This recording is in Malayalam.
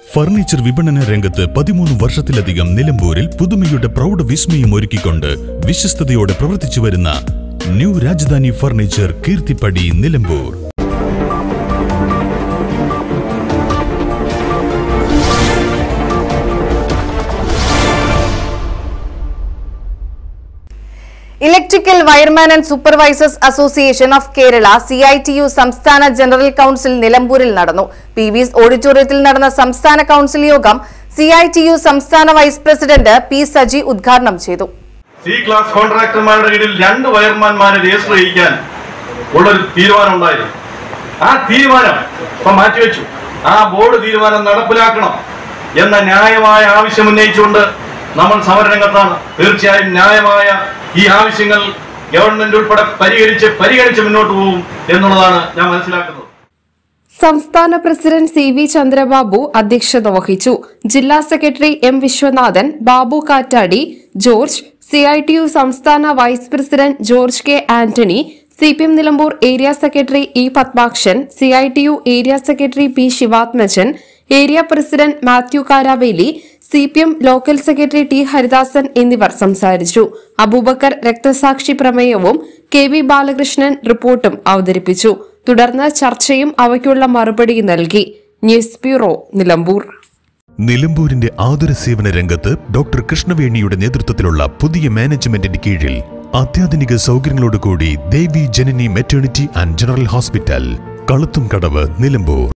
ഫർണിച്ചർ വിപണന രംഗത്ത് പതിമൂന്ന് വർഷത്തിലധികം നിലമ്പൂരിൽ പുതുമയുടെ പ്രൗഢ വിസ്മയം ഒരുക്കിക്കൊണ്ട് വിശ്വസ്തയോടെ പ്രവർത്തിച്ചു വരുന്ന new Rajdhani furniture Keerthippadi Nilambur electrical wireman and supervisors association of Kerala C I T U സംസ്ഥാന ജനറൽ കൌൺസിൽ നിലമ്പൂരിൽ നടന്നു പി വി ഓഡിറ്റോറിയത്തിൽ നടന്ന സംസ്ഥാന കൌൺസിൽ യോഗം സി ഐ ടി യു സംസ്ഥാന വൈസ് പ്രസിഡന്റ് പി സജി ഉദ്ഘാടനം ചെയ്തു സി ക്ലാസ് കോൺട്രാക്ടർമാരുടെ കീഴിൽ രണ്ട് വയർമാൻമാരെ രജിസ്റ്റർ ചെയ്യിക്കാൻ ഉള്ളൊരു തീരുമാനം ഉണ്ടായിരുന്നു ആ തീരുമാനം ഇപ്പൊ മാറ്റിവെച്ചു ആ ബോർഡ് തീരുമാനം നടപ്പിലാക്കണം എന്ന ന്യായമായ ആവശ്യം ഉന്നയിച്ചുകൊണ്ട് നമ്മൾ സമരരംഗത്താണ് തീർച്ചയായും ന്യായമായ ഈ ആവശ്യങ്ങൾ ഗവൺമെന്റ് ഉൾപ്പെടെ പരിഹരിച്ച് പരിഗണിച്ച് മുന്നോട്ട് പോകും എന്നുള്ളതാണ് ഞാൻ മനസ്സിലാക്കുന്നത് സംസ്ഥാന പ്രസിഡന്റ് സി വി ചന്ദ്രബാബു അധ്യക്ഷത വഹിച്ചു ജില്ലാ secretary M Viswanathan Babu Kattadi George C I T U സംസ്ഥാന vice president George K Antony C P M Nilambur area secretary E Padmakshan C I T U area secretary P Sivathmajan area president Mathew Karaveli C P M local secretary T Haridasan എന്നിവർ സംസാരിച്ചു അബൂബക്കർ രക്തസാക്ഷി പ്രമേയവും കെ വി ബാലകൃഷ്ണൻ റിപ്പോർട്ടും അവതരിപ്പിച്ചു തുടർന്ന് ചർച്ചയും അവയ്ക്കുള്ള മറുപടി നൽകി ന്യൂസ് ബ്യൂറോ നിലമ്പൂർ നിലമ്പൂരിന്റെ ആതുര സേവന രംഗത്ത് ഡോക്ടർ കൃഷ്ണവേണിയുടെ നേതൃത്വത്തിലുള്ള പുതിയ മാനേജ്മെന്റിന്റെ കീഴിൽ അത്യാധുനിക സൗകര്യങ്ങളോടുകൂടി Devi Janani maternity and general hospital Kaluthumkadavu Nilambur